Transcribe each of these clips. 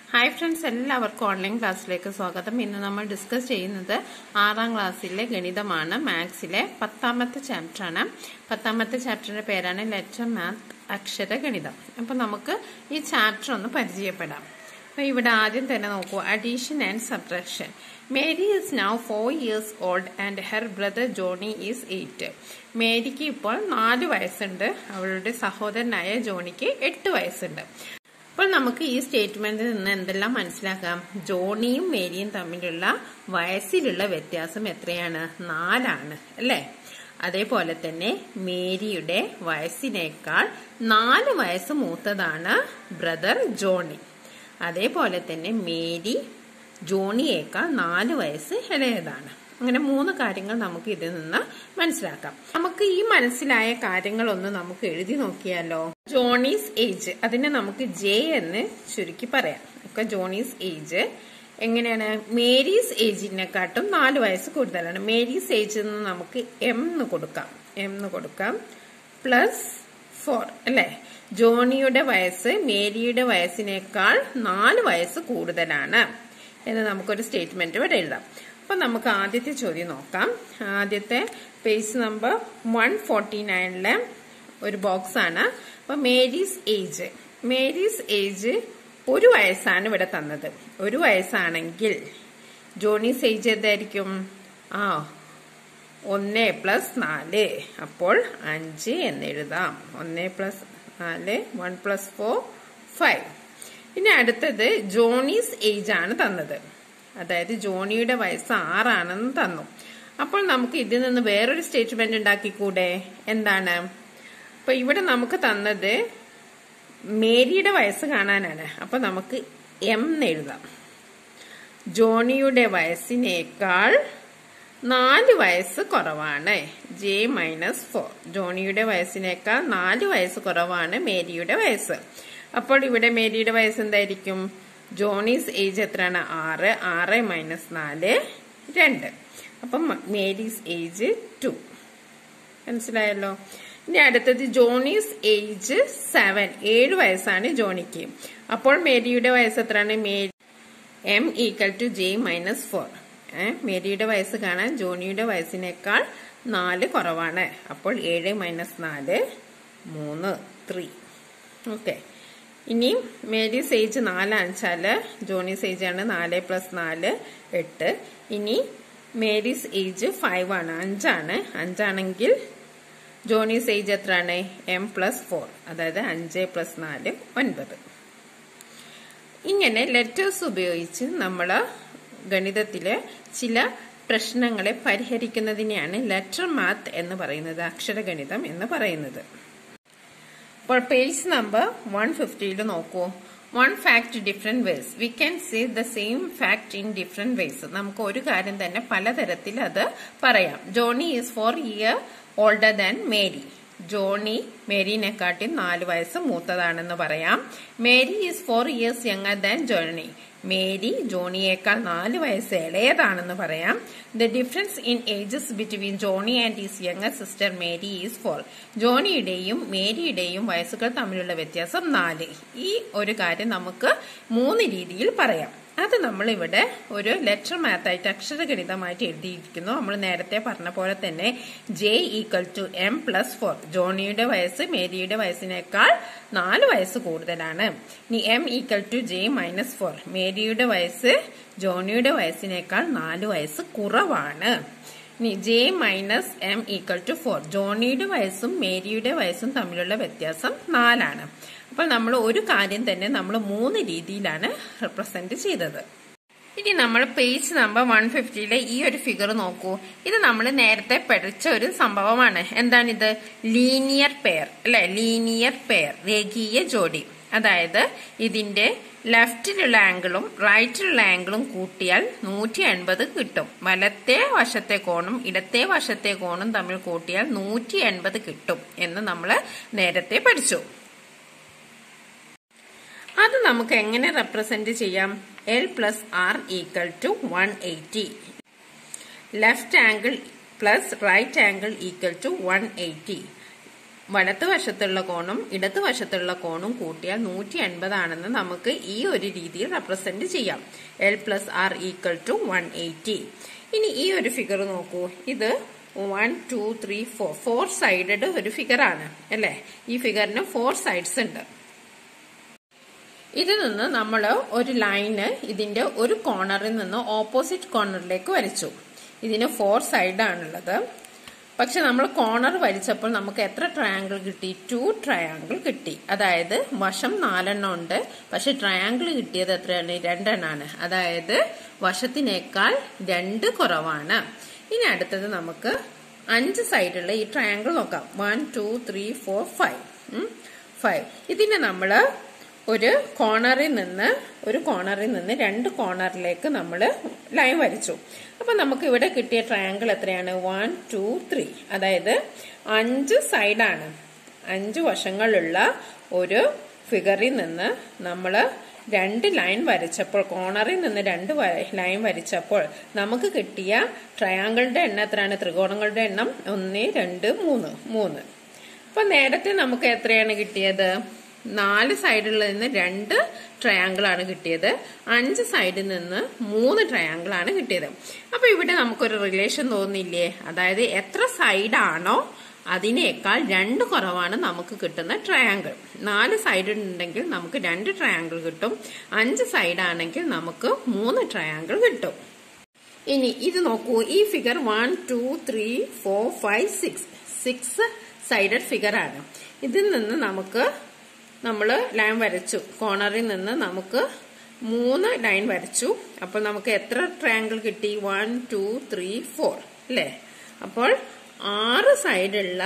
hi friends എല്ലാവർക്കും online ക്ലാസ്സിലേക്ക് സ്വാഗതം ഇന്ന് നമ്മൾ ഡിസ്കസ് ചെയ്യുന്നത് ആറാം ക്ലാസ്സിലെ ഗണിതമാണ് മാത്സിലെ പത്താമത്തെ ചാപ്റ്ററാണ് പത്താമത്തെ ചാപ്റ്ററിന്റെ പേരാണ് ലെറ്റർ മാത്ത് അക്ഷര ഗണിതം അപ്പം നമുക്ക് ഈ ചാപ്റ്റർ ഒന്ന് പരിചയപ്പെടാം അപ്പോൾ ഇവിടെ ആദ്യം തന്നെ നോക്കൂ addition and subtraction Mary is now four years old and her brother Johnny is eight മേരിക്ക് ഇപ്പോൾ നാല് വയസ്സുണ്ട് അവളുടെ സഹോദരനായ ജോണിക്ക് എട്ട് വയസ്സുണ്ട് അപ്പോൾ നമുക്ക് ഈ സ്റ്റേറ്റ്മെന്റിൽ നിന്ന് എന്തെല്ലാം മനസ്സിലാക്കാം ജോണിയും മേരിയും തമ്മിലുള്ള വയസ്സിലുള്ള വ്യത്യാസം എത്രയാണ് നാലാണ് അല്ലേ അതേപോലെ തന്നെ മേരിയുടെ വയസ്സിനേക്കാൾ നാല് വയസ്സ് മൂത്തതാണ് ബ്രദർ ജോണി അതേപോലെ തന്നെ മേരി ജോണിയേക്കാൾ നാല് വയസ്സ് ഇളയതാണ് അങ്ങനെ മൂന്ന് കാര്യങ്ങൾ നമുക്ക് ഇതിൽ നിന്ന് മനസ്സിലാക്കാം നമുക്ക് ഈ മനസ്സിലായ കാര്യങ്ങളൊന്ന് നമുക്ക് എഴുതി നോക്കിയാലോ ജോണീസ് ഏജ് അതിനെ നമുക്ക് ജെ എന്ന് ചുരുക്കി പറയാം ഒക്കെ ജോണീസ് ഏജ് എങ്ങനെയാണ് മേരീസ് ഏജിനെക്കാട്ടും നാല് വയസ്സ് കൂടുതലാണ് മേരീസ് ഏജ് എന്ന് നമുക്ക് എം എന്ന് കൊടുക്കാം എം എന്ന് കൊടുക്കാം പ്ലസ് ഫോർ അല്ലേ ജോണിയുടെ വയസ്സ് മേരിയുടെ വയസ്സിനേക്കാൾ നാല് വയസ്സ് കൂടുതലാണ് എന്ന് നമുക്കൊരു സ്റ്റേറ്റ്മെന്റ് ഇവിടെ എഴുതാം അപ്പൊ നമുക്ക് ആദ്യത്തെ ചോദ്യം നോക്കാം ആദ്യത്തെ പേജ് നമ്പർ വൺ ഫോർട്ടി നയനിലെ ഒരു ബോക്സ് ആണ് അപ്പൊ മേരീസ് ഏജ് മേരീസ് ഏജ് ഒരു വയസ്സാണ് ഇവിടെ തന്നത് ഒരു വയസ്സാണെങ്കിൽ ജോണീസ് ഏജ് എന്തായിരിക്കും ആ ഒന്ന് പ്ലസ് നാല് അപ്പോൾ അഞ്ച് എന്ന് എഴുതാം ഒന്ന് പ്ലസ് നാല് വൺ പ്ലസ് ഫോർ ഫൈവ് ഇനി അടുത്തത് ജോണീസ് ഏജ് ആണ് തന്നത് അതായത് ജോണിയുടെ വയസ്സ് ആറാണെന്ന് തന്നു അപ്പോൾ നമുക്ക് ഇതിൽ നിന്ന് വേറൊരു സ്റ്റേറ്റ്മെന്റ് ഉണ്ടാക്കിക്കൂടെ എന്താണ് അപ്പൊ ഇവിടെ നമുക്ക് തന്നത് മേരിയുടെ വയസ്സ് കാണാനാണ് അപ്പൊ നമുക്ക് എം എന്ന് എഴുതാം ജോണിയുടെ വയസ്സിനേക്കാൾ നാല് വയസ്സ് കുറവാണ് ജെ മൈനസ് ഫോർ ജോണിയുടെ വയസ്സിനേക്കാൾ നാല് വയസ്സ് കുറവാണ് മേരിയുടെ വയസ്സ് അപ്പോൾ ഇവിടെ മേരിയുടെ വയസ്സ് എന്തായിരിക്കും ജോണീസ് ഏജ് എത്രയാണ് ആറ് ആറ് മൈനസ് നാല് രണ്ട് അപ്പം മേരീസ് ഏജ് ടു മനസ്സിലായല്ലോ ഇനി അടുത്തത് ജോണീസ് ഏജ് സെവൻ ഏഴ് വയസ്സാണ് ജോണിക്ക് അപ്പോൾ മേരിയുടെ വയസ്സ് എത്രയാണ് Mary M equal to J minus four മേരിയുടെ വയസ്സ് കാണാൻ ജോണിയുടെ വയസ്സിനേക്കാൾ നാല് കുറവാണ് അപ്പോൾ ഏഴ് മൈനസ് നാല് മൂന്ന് ത്രീ ഓക്കെ ഇനി മേരീസ് ഏജ് നാലാണെന്ന് വെച്ചാല് ജോണീസ് ഏജ് ആണ് നാല് പ്ലസ് നാല് എട്ട് ഇനി മേരീസ് ഏജ് ഫൈവ് ആണ് അഞ്ചാണ് അഞ്ചാണെങ്കിൽ ജോണീസ് ഏജ് എത്രയാണ് എം പ്ലസ് ഫോർ അതായത് അഞ്ച് പ്ലസ് നാല് ഒൻപത് ഇങ്ങനെ ലെറ്റേഴ്സ് ഉപയോഗിച്ച് നമ്മൾ ഗണിതത്തിലെ ചില പ്രശ്നങ്ങളെ പരിഹരിക്കുന്നതിനെയാണ് ലെറ്റർ മാത്ത് എന്ന് പറയുന്നത് അക്ഷരഗണിതം എന്ന് പറയുന്നത് അപ്പോൾ പേജ് നമ്പർ വൺ ഫിഫ്റ്റിയിൽ നോക്കൂ one fact different ways we can see the same fact in different ways നമുക്ക് ഒരു കാര്യം തന്നെ പലതരത്തിൽ അത് പറയാം Johnny is four year older than Mary Johnny മേരിനെക്കാട്ടി നാല് വയസ്സ് മൂത്തതാണെന്ന് പറയാം Mary is four years younger than Johnny Mary ജോണിയേക്കാൾ നാല് വയസ്സ് ഇളയതാണെന്ന് പറയാം the difference in ages between Johnny and is younger sister Mary is four ജോണിയുടെയും മേരിയുടെയും വയസ്സുകൾ തമ്മിലുള്ള വ്യത്യാസം നാല് ഈ ഒരു കാര്യം നമുക്ക് മൂന്ന് രീതിയിൽ പറയാം അത് നമ്മൾ ഇവിടെ ഒരു ലെറ്റർ മാത്തായിട്ട് അക്ഷരഗണിതമായിട്ട് എഴുതിയിരിക്കുന്നു നമ്മൾ നേരത്തെ പറഞ്ഞ പോലെ തന്നെ J equal to M plus four ജോണിയുടെ വയസ്സ് മേരിയുടെ വയസ്സിനേക്കാൾ നാല് വയസ്സ് കൂടുതലാണ് ഇനി M equal to J minus four മേരിയുടെ വയസ്സ് ജോണിയുടെ വയസ്സിനേക്കാൾ നാല് വയസ്സ് കുറവാണ് ഇനി J minus M equal to four ജോണിയുടെ വയസ്സും മേരിയുടെ വയസ്സും തമ്മിലുള്ള വ്യത്യാസം നാലാണ് അപ്പോൾ നമ്മൾ ഒരു കാര്യം തന്നെ നമ്മൾ മൂന്ന് രീതിയിലാണ് റെപ്രസെന്റ് ചെയ്തത് ഇനി നമ്മൾ പേജ് നമ്പർ വൺ ഫിഫ്റ്റിയിലെ ഈ ഒരു ഫിഗർ നോക്കൂ ഇത് നമ്മൾ നേരത്തെ പഠിച്ച ഒരു സംഭവമാണ് എന്താണിത് ലീനിയർ പെയർ അല്ലെ ലീനിയർ പെയർ രേഖീയ ജോഡി അതായത് ഇതിന്റെ ലെഫ്റ്റിലുള്ള ആംഗിളും റൈറ്റിലുള്ള ആംഗിളും കൂട്ടിയാൽ നൂറ്റി എൺപത് കിട്ടും വലത്തെ വശത്തെ കോണും ഇടത്തെ വശത്തെ കോണും തമ്മിൽ കൂട്ടിയാൽ നൂറ്റി എൺപത് കിട്ടും എന്ന് നമ്മൾ നേരത്തെ പഠിച്ചു അത് നമുക്ക് എങ്ങനെ റെപ്രസെന്റ് ചെയ്യാം L plus R equal to one eighty left angle plus right angle equal to one eighty വലത്തുവശത്തുള്ള കോണും ഇടതുവശത്തുള്ള കോണും കൂട്ടിയാൽ നൂറ്റി എൺപതാണെന്ന് നമുക്ക് ഈ ഒരു രീതിയിൽ റെപ്രസെന്റ് ചെയ്യാം L plus R equal to one eighty ഇനി ഈ ഒരു ഫിഗർ നോക്കൂ ഇത് one two three four four sided ഒരു ഫിഗറാണ് അല്ലേ ഈ ഫിഗറിന് ഫോർ സൈഡ്സ് ഉണ്ട് ഇതിൽ നിന്ന് നമ്മൾ ഒരു ലൈന് ഇതിന്റെ ഒരു കോർണറിൽ നിന്ന് ഓപ്പോസിറ്റ് കോർണറിലേക്ക് വരച്ചു ഇതിന് ഫോർ സൈഡാണുള്ളത് പക്ഷെ നമ്മൾ കോർണർ വരച്ചപ്പോൾ നമുക്ക് എത്ര ട്രയാങ്കിൾ കിട്ടി ടു ട്രയാങ്കിൾ കിട്ടി അതായത് വശം നാലെണ്ണം ഉണ്ട് പക്ഷെ ട്രയാങ്കിൾ കിട്ടിയത് എത്രയാണ് രണ്ടെണ്ണാണ് അതായത് വശത്തിനേക്കാൾ രണ്ട് കുറവാണ് ഇനി അടുത്തത് നമുക്ക് അഞ്ച് സൈഡുള്ള ഈ ട്രയാങ്കിൾ നോക്കാം one two three four five five ഇതിനെ നമ്മൾ ഒരു കോർണറിൽ നിന്ന് ഒരു കോർണറിൽ നിന്ന് രണ്ട് കോർണറിലേക്ക് നമ്മൾ ലൈൻ വരച്ചു അപ്പൊ നമുക്ക് ഇവിടെ കിട്ടിയ ട്രയാങ്കിൾ എത്രയാണ് വൺ ടു ത്രീ അതായത് അഞ്ച് സൈഡാണ് അഞ്ച് വശങ്ങളുള്ള ഒരു ഫിഗറിൽ നിന്ന് നമ്മൾ രണ്ട് ലൈൻ വരച്ചപ്പോൾ കോർണറിൽ നിന്ന് രണ്ട് ലൈൻ വരച്ചപ്പോൾ നമുക്ക് കിട്ടിയ ട്രയാങ്കിളുടെ എണ്ണം എത്രയാണ് ത്രികോണങ്ങളുടെ എണ്ണം ഒന്ന് രണ്ട് മൂന്ന് മൂന്ന് അപ്പൊ നേരത്തെ നമുക്ക് എത്രയാണ് കിട്ടിയത് നാല് സൈഡിൽ നിന്ന് രണ്ട് ട്രയാങ്കിൾ ആണ് കിട്ടിയത് അഞ്ച് സൈഡിൽ നിന്ന് മൂന്ന് ട്രയാങ്കിൾ ആണ് കിട്ടിയത് അപ്പൊ ഇവിടെ നമുക്കൊരു റിലേഷൻ തോന്നില്ലേ അതായത് എത്ര സൈഡാണോ അതിനേക്കാൾ രണ്ട് കുറവാണ് നമുക്ക് കിട്ടുന്ന ട്രയാങ്കിൾ നാല് സൈഡ് ഉണ്ടെങ്കിൽ നമുക്ക് രണ്ട് ട്രയാങ്കിൾ കിട്ടും അഞ്ച് സൈഡ് ആണെങ്കിൽ നമുക്ക് മൂന്ന് ട്രയാങ്കിൾ കിട്ടും ഇനി ഇത് നോക്കൂ ഈ figure one two three four five six six sided figure ആണ് ഇതിൽ നിന്ന് നമുക്ക് നമ്മൾ ലൈൻ വരച്ചു കോർണറിൽ നിന്ന് നമുക്ക് മൂന്ന് ലൈൻ വരച്ചു അപ്പോൾ നമുക്ക് എത്ര ട്രയാങ്കിൾ കിട്ടി വൺ ടു ത്രീ ഫോർ അല്ലേ അപ്പോൾ ആറ് സൈഡുള്ള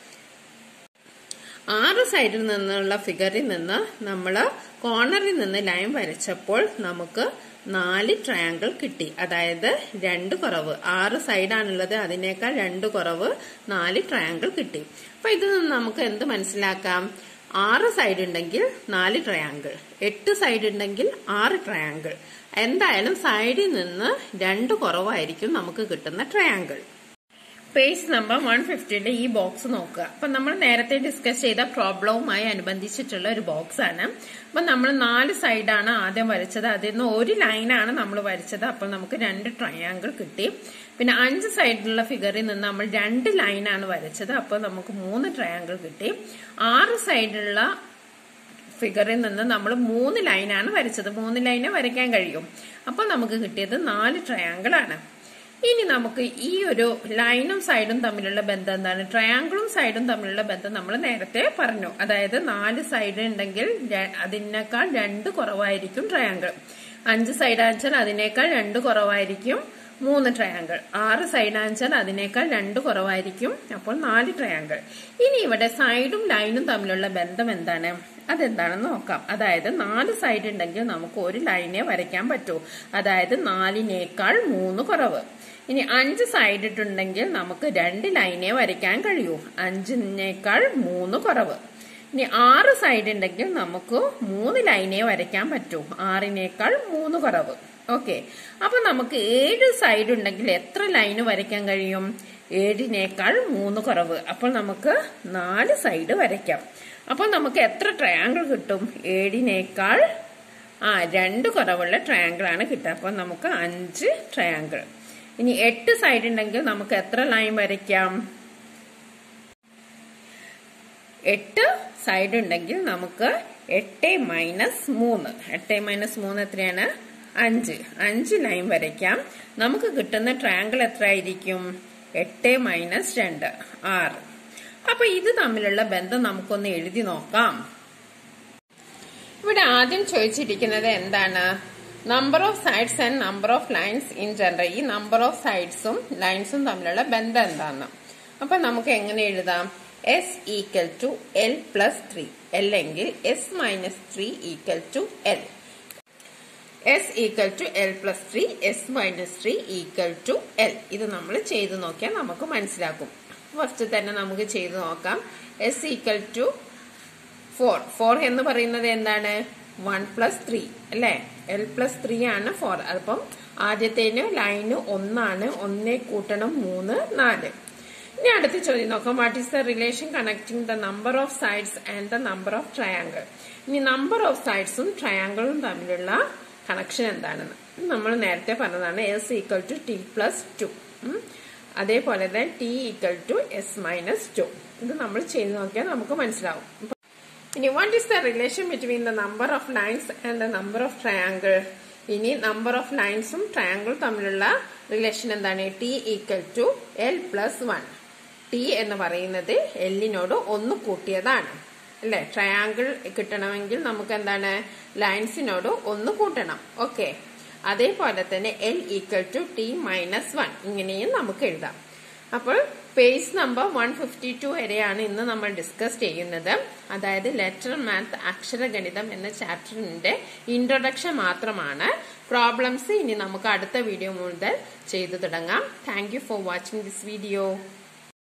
ആറ് സൈഡിൽ നിന്നുള്ള ഫിഗറിൽ നിന്ന് നമ്മൾ കോർണറിൽ നിന്ന് ലൈൻ വരച്ചപ്പോൾ നമുക്ക് നാല് ട്രയാങ്കിൾ കിട്ടി അതായത് രണ്ട് കുറവ് ആറ് സൈഡാണുള്ളത് അതിനേക്കാൾ രണ്ട് കുറവ് നാല് ട്രയാങ്കിൾ കിട്ടി അപ്പൊ ഇതിൽ നിന്ന് നമുക്ക് എന്ത് മനസ്സിലാക്കാം ആറ് സൈഡ് ഉണ്ടെങ്കിൽ നാല് ട്രയാങ്കിൾ എട്ട് സൈഡ് ഉണ്ടെങ്കിൽ ആറ് ട്രയാങ്കിൾ എന്തായാലും സൈഡിൽ നിന്ന് രണ്ട് കുറവായിരിക്കും നമുക്ക് കിട്ടുന്ന ട്രയാങ്കിൾ പേജ് നമ്പർ വൺ ഫിഫ്റ്റിയുടെ ഈ ബോക്സ് നോക്കുക അപ്പൊ നമ്മൾ നേരത്തെ ഡിസ്കസ് ചെയ്ത പ്രോബ്ലവുമായി അനുബന്ധിച്ചിട്ടുള്ള ഒരു ബോക്സ് ആണ് അപ്പൊ നമ്മൾ നാല് സൈഡാണ് ആദ്യം വരച്ചത് അതിൽ നിന്ന് ഒരു ലൈനാണ് നമ്മൾ വരച്ചത് അപ്പോൾ നമുക്ക് രണ്ട് ട്രയാങ്കിൾ കിട്ടി പിന്നെ അഞ്ച് സൈഡിലുള്ള ഫിഗറിൽ നിന്ന് നമ്മൾ രണ്ട് ലൈനാണ് വരച്ചത് അപ്പോൾ നമുക്ക് മൂന്ന് ട്രയാങ്കിൾ കിട്ടി ആറ് സൈഡിലുള്ള ഫിഗറിൽ നിന്ന് നമ്മൾ മൂന്ന് ലൈനാണ് വരച്ചത് മൂന്ന് ലൈനെ വരയ്ക്കാൻ കഴിയും അപ്പോൾ നമുക്ക് കിട്ടിയത് നാല് ട്രയാങ്കിൾ ആണ് ഇനി നമുക്ക് ഈ ഒരു ലൈനും സൈഡും തമ്മിലുള്ള ബന്ധം എന്താണ് ട്രയാങ്കിളും സൈഡും തമ്മിലുള്ള ബന്ധം നമ്മൾ നേരത്തെ പറഞ്ഞു അതായത് നാല് സൈഡ് ഉണ്ടെങ്കിൽ അതിനേക്കാൾ രണ്ട് കുറവായിരിക്കും ട്രയാങ്കിൾ അഞ്ച് സൈഡ് ആണെച്ചാൽ അതിനേക്കാൾ രണ്ട് കുറവായിരിക്കും മൂന്ന് ട്രയാങ്കിൾ ആറ് സൈഡ് ആണെച്ചാൽ അതിനേക്കാൾ രണ്ട് കുറവായിരിക്കും അപ്പോൾ നാല് ട്രയാങ്കിൾ ഇനി ഇവിടെ സൈഡും ലൈനും തമ്മിലുള്ള ബന്ധം എന്താണ് അതെന്താണെന്ന് നോക്കാം അതായത് നാല് സൈഡ് ഉണ്ടെങ്കിൽ നമുക്ക് ഒരു ലൈനെ വരയ്ക്കാൻ പറ്റൂ അതായത് നാലിനേക്കാൾ മൂന്ന് കുറവ് ഇനി അഞ്ച് സൈഡ് ഇട്ടുണ്ടെങ്കിൽ നമുക്ക് രണ്ട് ലൈനെ വരയ്ക്കാൻ കഴിയൂ അഞ്ചിനേക്കാൾ മൂന്ന് കുറവ് ഇനി ആറ് സൈഡ് ഉണ്ടെങ്കിൽ നമുക്ക് മൂന്ന് ലൈനെ വരയ്ക്കാൻ പറ്റൂ ആറിനേക്കാൾ മൂന്ന് കുറവ് ഓക്കെ അപ്പൊ നമുക്ക് ഏഴ് സൈഡ് ഉണ്ടെങ്കിൽ എത്ര ലൈന് വരയ്ക്കാൻ കഴിയും ഏഴിനേക്കാൾ മൂന്ന് കുറവ് അപ്പോൾ നമുക്ക് നാല് സൈഡ് വരയ്ക്കാം അപ്പോൾ നമുക്ക് എത്ര ട്രയാങ്കിൾ കിട്ടും ഏഴിനേക്കാൾ ആ രണ്ട് കുറവുള്ള ട്രയാങ്കിൾ ആണ് കിട്ടുക അപ്പോൾ നമുക്ക് അഞ്ച് ട്രയാങ്കിൾ ഇനി എട്ട് സൈഡ് ഉണ്ടെങ്കിൽ നമുക്ക് എത്ര ലൈൻ വരയ്ക്കാം എട്ട് സൈഡ് ഉണ്ടെങ്കിൽ നമുക്ക് എട്ട് മൈനസ് മൂന്ന് എട്ട് മൈനസ് മൂന്ന് എത്രയാണ് അഞ്ച് അഞ്ച് ലൈൻ വരയ്ക്കാം നമുക്ക് കിട്ടുന്ന ട്രയാങ്കിൾ എത്ര ആയിരിക്കും എട്ട് മൈനസ് രണ്ട് ആറ് അപ്പൊ ഇത് തമ്മിലുള്ള ബന്ധം നമുക്കൊന്ന് എഴുതി നോക്കാം ഇവിടെ ആദ്യം ചോദിച്ചിരിക്കുന്നത് എന്താണ് number of sides and number of lines in general ഈ നമ്പർ ഓഫ് സൈഡ്സും ലൈൻസും തമ്മിലുള്ള ബന്ധം എന്താണ് അപ്പൊ നമുക്ക് എങ്ങനെ എഴുതാം S equal to L plus three അല്ലെങ്കിൽ S minus three equal to L S equal to L plus three S minus three equal to L ഇത് നമ്മൾ ചെയ്തു നോക്കിയാൽ നമുക്ക് മനസ്സിലാക്കും ഫസ്റ്റ് തന്നെ നമുക്ക് ചെയ്തു നോക്കാം S equal to four four എന്ന് പറയുന്നത് എന്താണ് വൺ പ്ലസ് ത്രീ അല്ലേ എൽ പ്ലസ് ത്രീ ആണ് ഫോർ അപ്പം ആദ്യത്തേന് ലൈന് ഒന്നാണ് ഒന്നേ കൂട്ടണം മൂന്ന് നാല് ഇനി അടുത്ത ചോദ്യം നോക്കാം what is the relation connecting the number of sides and the number of triangle ഇനി നമ്പർ ഓഫ് സൈഡ്സും ട്രയാങ്കിളും തമ്മിലുള്ള കണക്ഷൻ എന്താണെന്ന് നമ്മൾ നേരത്തെ പറഞ്ഞതാണ് S equal to T plus two അതേപോലെ തന്നെ T equal to S minus two ഇത് നമ്മൾ ചെയ്ത് നോക്കിയാൽ നമുക്ക് മനസ്സിലാവും ഇനി what is the relation between the number of lines and the number of triangle ഇനി നമ്പർ ഓഫ് ലൈൻസും ട്രയാങ്കിളും തമ്മിലുള്ള റിലേഷൻ എന്താണ് T equal to L plus one T എന്ന് പറയുന്നത് എല്ലിനോട് ഒന്ന് കൂട്ടിയതാണ് അല്ലെ ട്രയാങ്കിൾ കിട്ടണമെങ്കിൽ നമുക്ക് എന്താണ് ലൈൻസിനോട് ഒന്ന് കൂട്ടണം ഓക്കെ അതേപോലെ തന്നെ L equal to T minus one ഇങ്ങനെയും നമുക്ക് എഴുതാം അപ്പോൾ page number one fifty two വരെയാണ് ഇന്ന് നമ്മൾ ഡിസ്കസ് ചെയ്യുന്നത് അതായത് ലെറ്റർ മാത്ത് അക്ഷരഗണിതം എന്ന ചാപ്റ്ററിന്റെ ഇൻട്രൊഡക്ഷൻ മാത്രമാണ് പ്രോബ്ലംസ് ഇനി നമുക്ക് അടുത്ത വീഡിയോ മുതൽ ചെയ്തു തുടങ്ങാം thank you for watching this video